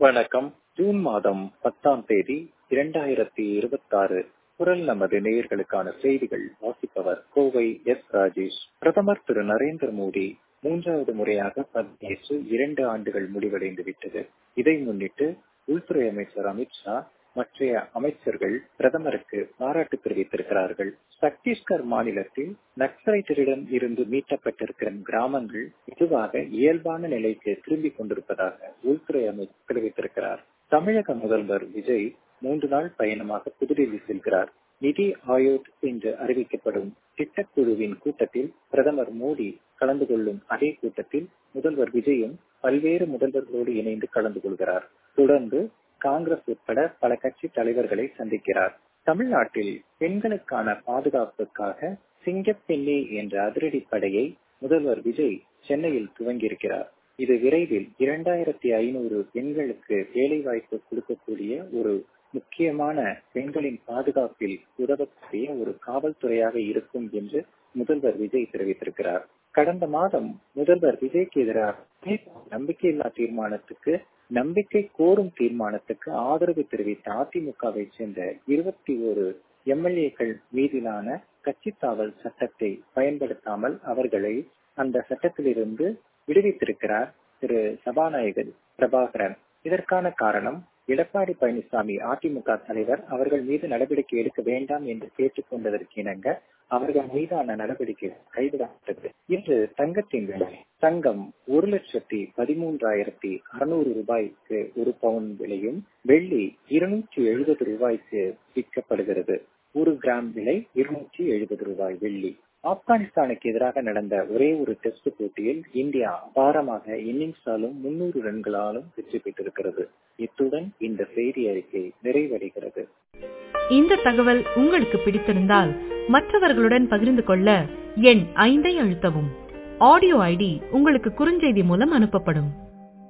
வணக்கம் ஜூன் மாதம் பத்தாம் தேதி இரண்டாயிரத்தி இருபத்தாறு குரல் நமது நேயர்களுக்கான செய்திகள் வாசிப்பவர் கோவை எஸ் ராஜேஷ் பிரதமர் திரு நரேந்திர மோடி மூன்றாவது முறையாக பதவியேற்று இரண்டு ஆண்டுகள் முடிவடைந்து விட்டது இதை முன்னிட்டு உள்துறை அமைச்சர் அமித்ஷா மற்ற அமைச்சர்கள் பிரதமருக்கு பாராட்டு தெரிவித்திருக்கிறார்கள் சத்தீஸ்கர் மாநிலத்தில் நக்சலைட்டரிடம் இருந்து மீட்டப்பட்டிருக்கிற கிராமங்கள் மெதுவாக இயல்பான நிலைக்கு திரும்பிக் கொண்டிருப்பதாக உள்துறை அமைச்சர் தெரிவித்திருக்கிறார் தமிழக முதல்வர் விஜய் மூன்று நாள் பயணமாக புதுடெல்லி செல்கிறார் நிதி ஆயோக் என்று அறிவிக்கப்படும் திட்டக்குழுவின் கூட்டத்தில் பிரதமர் மோடி கலந்து கொள்ளும் அதே கூட்டத்தில் முதல்வர் விஜயும் பல்வேறு முதல்வர்களோடு இணைந்து கலந்து கொள்கிறார் தொடர்ந்து காங்கிரஸ் உட்பட பல கட்சி தலைவர்களை சந்திக்கிறார் தமிழ்நாட்டில் பெண்களுக்கான பாதுகாப்புக்காக சிங்கப்பெண்ணி என்ற அதிரடி படையை முதல்வர் விஜய் சென்னையில் துவங்கியிருக்கிறார் இது விரைவில் இரண்டாயிரத்தி ஐநூறு பெண்களுக்கு வேலைவாய்ப்பு கொடுக்கக்கூடிய ஒரு முக்கியமான பெண்களின் பாதுகாப்பில் உதவக்கூடிய ஒரு காவல்துறையாக இருக்கும் என்று முதல்வர் விஜய் தெரிவித்திருக்கிறார் கடந்த மாதம் முதல்வர் விஜய்க்கு எதிராக நம்பிக்கையில்லா தீர்மானத்துக்கு நம்பிக்கை கோரும் தீர்மானத்துக்கு ஆதரவு தெரிவித்த அதிமுகவை சேர்ந்த இருபத்தி ஒரு எம்எல்ஏக்கள் மீதிலான கட்சித்தாவல் சட்டத்தை பயன்படுத்தாமல் அவர்களை அந்த சட்டத்திலிருந்து விடுவித்திருக்கிறார் திரு சபாநாயகர் பிரபாகரன் இதற்கான காரணம் எடப்பாடி பழனிசாமி அதிமுக தலைவர் அவர்கள் மீது நடவடிக்கை எடுக்க வேண்டாம் என்று கேட்டுக் கொண்டதற்கு இணங்க அவர்கள் மீதான நடவடிக்கை கைவிடப்பட்டது இன்று தங்கத்தின் விலை தங்கம் ஒரு லட்சத்தி பதிமூன்றாயிரத்தி அறுநூறு ரூபாய்க்கு ஒரு பவுன் விலையும் வெள்ளி இருநூற்றி எழுபது ரூபாய்க்கு விற்கப்படுகிறது ஒரு கிராம் விலை இருநூற்றி எழுபது ரூபாய் வெள்ளி ஆப்கானிஸ்தானுக்கு எதிராக நடந்த ஒரே ஒரு டெஸ்ட் போட்டியில் இந்தியா அபாரமாக இன்னிங்ஸாலும் முன்னூறு ரன்களாலும் வெற்றி பெற்றிருக்கிறது இத்துடன் இந்த செய்தி அறிக்கை நிறைவடைகிறது இந்த தகவல் உங்களுக்கு பிடித்திருந்தால் மற்றவர்களுடன் பகிர்ந்து கொள்ள எண் ஐந்தை அழுத்தவும் ஆடியோ ஐடி உங்களுக்கு குறுஞ்செய்தி மூலம் அனுப்பப்படும்